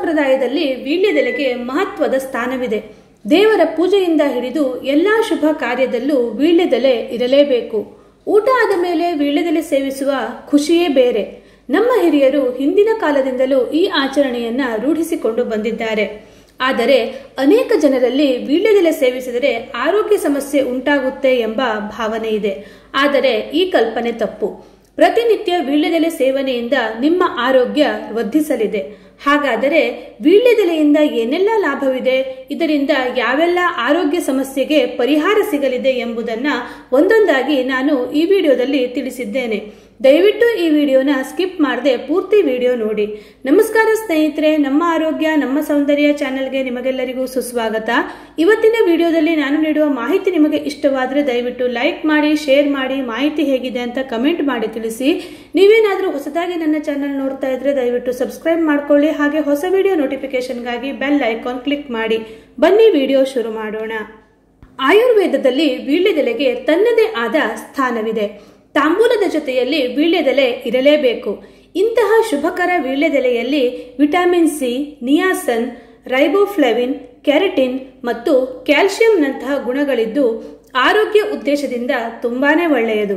ಸಂಪ್ರದಾಯದಲ್ಲಿ ವೀಳ್ಯದೆಲೆಗೆ ಮಹತ್ವದ ಸ್ಥಾನವಿದೆ ದೇವರ ಪೂಜೆಯಿಂದ ಹಿಡಿದು ಎಲ್ಲಾ ಶುಭ ಕಾರ್ಯದಲ್ಲೂ ವೀಳ್ಯದೆಲೆ ಇರಲೇಬೇಕು ಊಟ ಆದ ಮೇಲೆ ವೀಳ್ಯದೆಲೆ ಸೇವಿಸುವ ಖುಷಿಯೇ ಬೇರೆ ನಮ್ಮ ಹಿರಿಯರು ಹಿಂದಿನ ಕಾಲದಿಂದಲೂ ಈ ಆಚರಣೆಯನ್ನ ರೂಢಿಸಿಕೊಂಡು ಬಂದಿದ್ದಾರೆ ಆದರೆ ಅನೇಕ ಜನರಲ್ಲಿ ವೀಳ್ಯದೆಲೆ ಸೇವಿಸಿದರೆ ಆರೋಗ್ಯ ಸಮಸ್ಯೆ ಉಂಟಾಗುತ್ತೆ ಎಂಬ ಭಾವನೆ ಇದೆ ಆದರೆ ಈ ಕಲ್ಪನೆ ತಪ್ಪು ಪ್ರತಿನಿತ್ಯ ವೀಳ್ಯದೆಲೆ ಸೇವನೆಯಿಂದ ನಿಮ್ಮ ಆರೋಗ್ಯ ವೃದ್ಧಿಸಲಿದೆ ಹಾಗಾದರೆ ವೀಳ್ಯದೆಲೆಯಿಂದ ಏನೆಲ್ಲ ಲಾಭವಿದೆ ಇದರಿಂದ ಯಾವೆಲ್ಲ ಆರೋಗ್ಯ ಸಮಸ್ಯೆಗೆ ಪರಿಹಾರ ಸಿಗಲಿದೆ ಎಂಬುದನ್ನ ಒಂದೊಂದಾಗಿ ನಾನು ಈ ವಿಡಿಯೋದಲ್ಲಿ ತಿಳಿಸಿದ್ದೇನೆ ದಯವಿಟ್ಟು ಈ ವಿಡಿಯೋನ ಸ್ಕಿಪ್ ಮಾಡದೆ ಪೂರ್ತಿ ವಿಡಿಯೋ ನೋಡಿ ನಮಸ್ಕಾರ ಸ್ನೇಹಿತರೆ ನಮ್ಮ ಆರೋಗ್ಯ ನಮ್ಮ ಸೌಂದರ್ಯ ಚಾನೆಲ್ಗೆ ನಿಮಗೆಲ್ಲರಿಗೂ ಸುಸ್ವಾಗತ ಇವತ್ತಿನ ವಿಡಿಯೋದಲ್ಲಿ ನಾನು ನೀಡುವ ಮಾಹಿತಿ ನಿಮಗೆ ಇಷ್ಟವಾದರೆ ದಯವಿಟ್ಟು ಲೈಕ್ ಮಾಡಿ ಶೇರ್ ಮಾಡಿ ಮಾಹಿತಿ ಹೇಗಿದೆ ಅಂತ ಕಮೆಂಟ್ ಮಾಡಿ ತಿಳಿಸಿ ನೀವೇನಾದರೂ ಹೊಸದಾಗಿ ನನ್ನ ಚಾನೆಲ್ ನೋಡ್ತಾ ಇದ್ರೆ ದಯವಿಟ್ಟು ಸಬ್ಸ್ಕ್ರೈಬ್ ಮಾಡ್ಕೊಳ್ಳಿ ಹಾಗೆ ಹೊಸ ವಿಡಿಯೋ ನೋಟಿಫಿಕೇಶನ್ಗಾಗಿ ಬೆಲ್ ಐಕಾನ್ ಕ್ಲಿಕ್ ಮಾಡಿ ಬನ್ನಿ ವಿಡಿಯೋ ಶುರು ಮಾಡೋಣ ಆಯುರ್ವೇದದಲ್ಲಿ ವೀಳ್ಯದೆಲೆಗೆ ತನ್ನದೇ ಆದ ಸ್ಥಾನವಿದೆ ತಾಂಬೂಲದ ಜೊತೆಯಲ್ಲಿ ವೀಳ್ಯದೆಲೆ ಇರಲೇಬೇಕು ಇಂತಹ ಶುಭಕರ ವೀಳ್ಯದೆಲೆಯಲ್ಲಿ vitamin C niacin riboflavin carotene ಮತ್ತು ಕ್ಯಾಲ್ಸಿಯಂನಂತಹ ಗುಣಗಳಿದ್ದು ಆರೋಗ್ಯ ಉದ್ದೇಶದಿಂದ ತುಂಬಾನೇ ಒಳ್ಳೆಯದು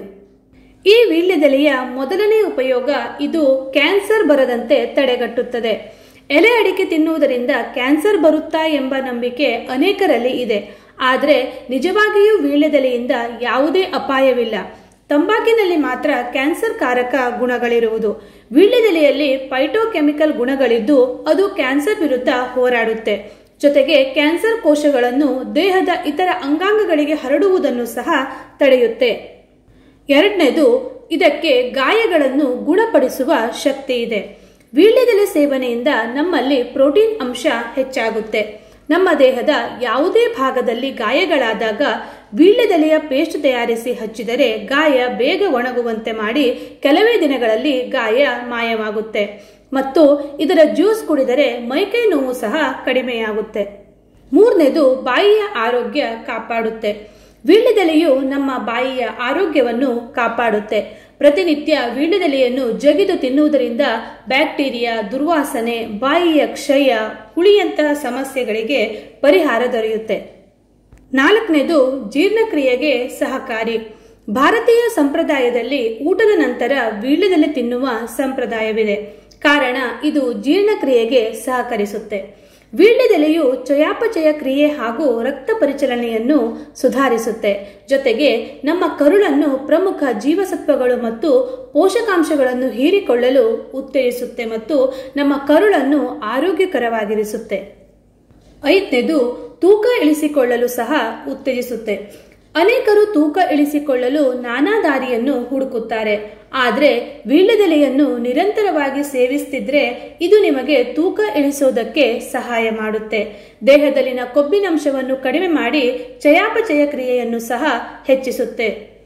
ಈ ವೀಳ್ಯದೆಲೆಯ ಮೊದಲನೇ ಉಪಯೋಗ ಇದು ಕ್ಯಾನ್ಸರ್ ಬರದಂತೆ ತಡೆಗಟ್ಟುತ್ತದೆ ಎಲೆ ಅಡಿಕೆ ತಿನ್ನುವುದರಿಂದ ಕ್ಯಾನ್ಸರ್ ಬರುತ್ತಾ ಎಂಬ ನಂಬಿಕೆ ಅನೇಕರಲ್ಲಿ ಇದೆ ಆದರೆ ನಿಜವಾಗಿಯೂ ವೀಳ್ಯದೆಲೆಯಿಂದ ಯಾವುದೇ ಅಪಾಯವಿಲ್ಲ ತಂಬಾಕಿನಲ್ಲಿ ಮಾತ್ರ ಕ್ಯಾನ್ಸರ್ ಕಾರಕ ಗುಣಗಳಿರುವುದು ವೀಳ್ಯದೆಲೆಯಲ್ಲಿ ಫೈಟೋಕೆಮಿಕಲ್ ಗುಣಗಳಿದ್ದು ಅದು ಕ್ಯಾನ್ಸರ್ ವಿರುದ್ಧ ಹೋರಾಡುತ್ತೆ ಜೊತೆಗೆ ಕ್ಯಾನ್ಸರ್ ಕೋಶಗಳನ್ನು ದೇಹದ ಇತರ ಅಂಗಾಂಗಗಳಿಗೆ ಹರಡುವುದನ್ನು ಸಹ ತಡೆಯುತ್ತೆ ಎರಡನೇದು ಇದಕ್ಕೆ ಗಾಯಗಳನ್ನು ಗುಣಪಡಿಸುವ ಶಕ್ತಿ ಇದೆ ವೀಳ್ಯದೆಲೆ ಸೇವನೆಯಿಂದ ನಮ್ಮಲ್ಲಿ ಪ್ರೋಟೀನ್ ಅಂಶ ಹೆಚ್ಚಾಗುತ್ತೆ ನಮ್ಮ ದೇಹದ ಯಾವುದೇ ಭಾಗದಲ್ಲಿ ಗಾಯಗಳಾದಾಗ ವೀಳ್ಯದೆಲೆಯ ಪೇಸ್ಟ್ ತಯಾರಿಸಿ ಹಚ್ಚಿದರೆ ಗಾಯ ಬೇಗ ಒಣಗುವಂತೆ ಮಾಡಿ ಕೆಲವೇ ದಿನಗಳಲ್ಲಿ ಗಾಯ ಮಾಯವಾಗುತ್ತೆ ಮತ್ತು ಇದರ ಜ್ಯೂಸ್ ಕುಡಿದರೆ ಮೈಕೈ ನೋವು ಸಹ ಕಡಿಮೆಯಾಗುತ್ತೆ ಮೂರನೇದು ಬಾಯಿಯ ಆರೋಗ್ಯ ಕಾಪಾಡುತ್ತೆ ವೀಳ್ಯದೆಲೆಯು ನಮ್ಮ ಬಾಯಿಯ ಆರೋಗ್ಯವನ್ನು ಕಾಪಾಡುತ್ತೆ ಪ್ರತಿನಿತ್ಯ ವೀಳ್ಯದೆಲೆಯನ್ನು ಜಗಿದು ತಿನ್ನುವುದರಿಂದ ಬ್ಯಾಕ್ಟೀರಿಯಾ ದುರ್ವಾಸನೆ ಬಾಯಿಯ ಕ್ಷಯ ಹುಳಿಯಂತಹ ಸಮಸ್ಯೆಗಳಿಗೆ ಪರಿಹಾರ ದೊರೆಯುತ್ತೆ ನಾಲ್ಕನೇದು ಜೀರ್ಣಕ್ರಿಯೆಗೆ ಸಹಕಾರಿ ಭಾರತೀಯ ಸಂಪ್ರದಾಯದಲ್ಲಿ ಊಟದ ನಂತರ ವೀಳ್ಯದೆಲೆ ತಿನ್ನುವ ಸಂಪ್ರದಾಯವಿದೆ ಕಾರಣ ಇದು ಜೀರ್ಣಕ್ರಿಯೆಗೆ ಸಹಕರಿಸುತ್ತೆ ವೀಳ್ಯದೆಲೆಯು ಚಯಾಪಚಯ ಕ್ರಿಯೆ ಹಾಗೂ ರಕ್ತ ಪರಿಚಲನೆಯನ್ನು ಸುಧಾರಿಸುತ್ತೆ ಜೊತೆಗೆ ನಮ್ಮ ಕರುಳನ್ನು ಪ್ರಮುಖ ಜೀವಸತ್ವಗಳು ಮತ್ತು ಪೋಷಕಾಂಶಗಳನ್ನು ಹೀರಿಕೊಳ್ಳಲು ಉತ್ತೇಜಿಸುತ್ತೆ ಮತ್ತು ನಮ್ಮ ಕರುಳನ್ನು ಆರೋಗ್ಯಕರವಾಗಿರಿಸುತ್ತೆ ಐದನೇದು ತೂಕ ಇಳಿಸಿಕೊಳ್ಳಲು ಸಹ ಉತ್ತೇಜಿಸುತ್ತೆ ಅನೇಕರು ತೂಕ ಇಳಿಸಿಕೊಳ್ಳಲು ನಾನಾ ದಾರಿಯನ್ನು ಹುಡುಕುತ್ತಾರೆ ಆದರೆ ವೀಳ್ಯದೆಲೆಯನ್ನು ನಿರಂತರವಾಗಿ ಸೇವಿಸ್ತಿದ್ರೆ ಇದು ನಿಮಗೆ ತೂಕ ಇಳಿಸೋದಕ್ಕೆ ಸಹಾಯ ಮಾಡುತ್ತೆ ದೇಹದಲ್ಲಿನ ಕೊಬ್ಬಿನಂಶವನ್ನು ಕಡಿಮೆ ಮಾಡಿ ಚಯಾಪಚಯ ಕ್ರಿಯೆಯನ್ನು ಸಹ ಹೆಚ್ಚಿಸುತ್ತೆ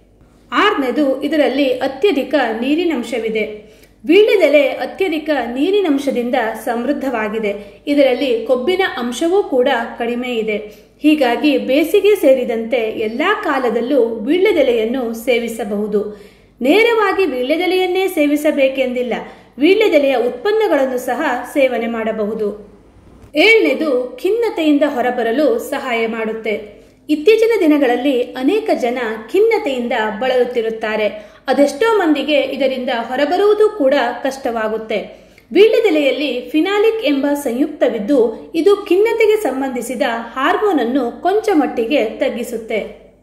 ಆರನೇದು ಇದರಲ್ಲಿ ಅತ್ಯಧಿಕ ನೀರಿನಂಶವಿದೆ ವೀಳ್ಯದೆಲೆ ಅತ್ಯಧಿಕ ನೀರಿನಂಶದಿಂದ ಸಮೃದ್ಧವಾಗಿದೆ ಇದರಲ್ಲಿ ಕೊಬ್ಬಿನ ಅಂಶವೂ ಕೂಡ ಕಡಿಮೆ ಇದೆ ಹೀಗಾಗಿ ಬೇಸಿಗೆ ಸೇರಿದಂತೆ ಎಲ್ಲಾ ಕಾಲದಲ್ಲೂ ವೀಳ್ಯದೆಲೆಯನ್ನು ಸೇವಿಸಬಹುದು ನೇರವಾಗಿ ವೀಳ್ಯದೆಲೆಯನ್ನೇ ಸೇವಿಸಬೇಕೆಂದಿಲ್ಲ ವೀಳ್ಯದೆಲೆಯ ಉತ್ಪನ್ನಗಳನ್ನು ಸಹ ಸೇವನೆ ಮಾಡಬಹುದು ಏಳನೇದು ಖಿನ್ನತೆಯಿಂದ ಹೊರಬರಲು ಸಹಾಯ ಮಾಡುತ್ತೆ ಇತ್ತೀಚಿನ ದಿನಗಳಲ್ಲಿ ಅನೇಕ ಜನ ಖಿನ್ನತೆಯಿಂದ ಬಳಲುತ್ತಿರುತ್ತಾರೆ ಅದೆಷ್ಟೋ ಮಂದಿಗೆ ಇದರಿಂದ ಹೊರಬರುವುದು ಕೂಡ ಕಷ್ಟವಾಗುತ್ತೆ ವೀಳ್ಯದೆಲೆಯಲ್ಲಿ ಫಿನಾಲಿಕ್ ಎಂಬ ಸಂಯುಕ್ತವಿದ್ದು ಇದು ಖಿನ್ನತೆಗೆ ಸಂಬಂಧಿಸಿದ ಹಾರ್ಮೋನ್ ಅನ್ನು ಕೊಂಚ ಮಟ್ಟಿಗೆ ತಗ್ಗಿಸುತ್ತೆ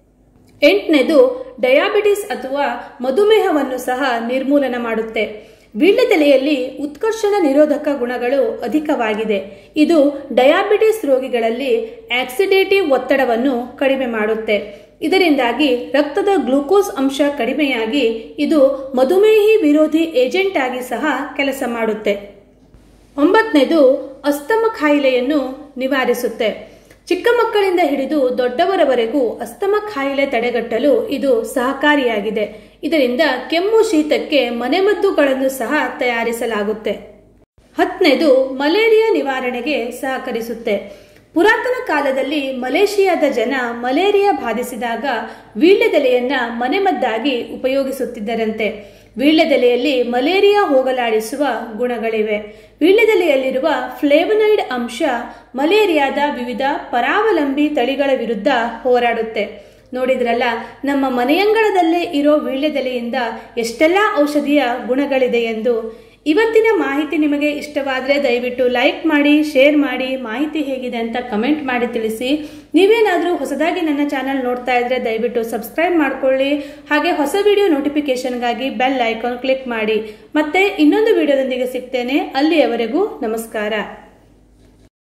ಎಂಟನೇದು ಡಯಾಬಿಟಿಸ್ ಅಥವಾ ಮಧುಮೇಹವನ್ನು ಸಹ ನಿರ್ಮೂಲನ ಮಾಡುತ್ತೆ ವೀಳ್ಯದೆಲೆಯಲ್ಲಿ ಉತ್ಕರ್ಷಣ ನಿರೋಧಕ ಗುಣಗಳು ಅಧಿಕವಾಗಿದೆ ಇದು ಡಯಾಬಿಟಿಸ್ ರೋಗಿಗಳಲ್ಲಿ ಆಕ್ಸಿಡೇಟಿವ್ ಒತ್ತಡವನ್ನು ಕಡಿಮೆ ಮಾಡುತ್ತೆ ಇದರಿಂದಾಗಿ ರಕ್ತದ ಗ್ಲೂಕೋಸ್ ಅಂಶ ಕಡಿಮೆಯಾಗಿ ಇದು ಮಧುಮೇಹಿ ವಿರೋಧಿ ಏಜೆಂಟ್ ಆಗಿ ಸಹ ಕೆಲಸ ಮಾಡುತ್ತೆ ಒಂಬತ್ತನೇದು ಅಸ್ತಮ ಕಾಯಿಲೆಯನ್ನು ನಿವಾರಿಸುತ್ತೆ ಚಿಕ್ಕ ಮಕ್ಕಳಿಂದ ಹಿಡಿದು ದೊಡ್ಡವರವರೆಗೂ ಅಸ್ತಮ ಕಾಯಿಲೆ ತಡೆಗಟ್ಟಲು ಇದು ಸಹಕಾರಿಯಾಗಿದೆ ಇದರಿಂದ ಕೆಮ್ಮು ಶೀತಕ್ಕೆ ಮನೆಮದ್ದುಗಳನ್ನು ಸಹ ತಯಾರಿಸಲಾಗುತ್ತೆ ಹತ್ತನೇದು ಮಲೇರಿಯಾ ನಿವಾರಣೆಗೆ ಸಹಕರಿಸುತ್ತೆ ಪುರಾತನ ಕಾಲದಲ್ಲಿ ಮಲೇಷಿಯಾದ ಜನ ಮಲೇರಿಯಾ ಬಾಧಿಸಿದಾಗ ವೀಳ್ಯದೆಲೆಯನ್ನ ಮನೆಮದ್ದಾಗಿ ಉಪಯೋಗಿಸುತ್ತಿದ್ದರಂತೆ ವೀಳ್ಯದೆಲೆಯಲ್ಲಿ ಮಲೇರಿಯಾ ಹೋಗಲಾಡಿಸುವ ಗುಣಗಳಿವೆ ವೀಳ್ಯದೆಲೆಯಲ್ಲಿರುವ ಫ್ಲೇವನೈಡ್ ಅಂಶ ಮಲೇರಿಯಾದ ವಿವಿಧ ಪರಾವಲಂಬಿ ತಳಿಗಳ ವಿರುದ್ಧ ಹೋರಾಡುತ್ತೆ ನೋಡಿದ್ರಲ್ಲ ನಮ್ಮ ಮನೆಯಂಗಳದಲ್ಲೇ ಇರೋ ವೀಳ್ಯದೆಲೆಯಿಂದ ಎಷ್ಟೆಲ್ಲ ಔಷಧಿಯ ಗುಣಗಳಿದೆ ಎಂದು ಇವತ್ತಿನ ಮಾಹಿತಿ ನಿಮಗೆ ಇಷ್ಟವಾದರೆ ದಯವಿಟ್ಟು ಲೈಕ್ ಮಾಡಿ ಶೇರ್ ಮಾಡಿ ಮಾಹಿತಿ ಹೇಗಿದೆ ಅಂತ ಕಮೆಂಟ್ ಮಾಡಿ ತಿಳಿಸಿ ನೀವೇನಾದರೂ ಹೊಸದಾಗಿ ನನ್ನ ಚಾನಲ್ ನೋಡ್ತಾ ಇದ್ರೆ ದಯವಿಟ್ಟು ಸಬ್ಸ್ಕ್ರೈಬ್ ಮಾಡ್ಕೊಳ್ಳಿ ಹಾಗೆ ಹೊಸ ವಿಡಿಯೋ ನೋಟಿಫಿಕೇಶನ್ಗಾಗಿ ಬೆಲ್ ಐಕಾನ್ ಕ್ಲಿಕ್ ಮಾಡಿ ಮತ್ತೆ ಇನ್ನೊಂದು ವಿಡಿಯೋದೊಂದಿಗೆ ಸಿಗ್ತೇನೆ ಅಲ್ಲಿಯವರೆಗೂ ನಮಸ್ಕಾರ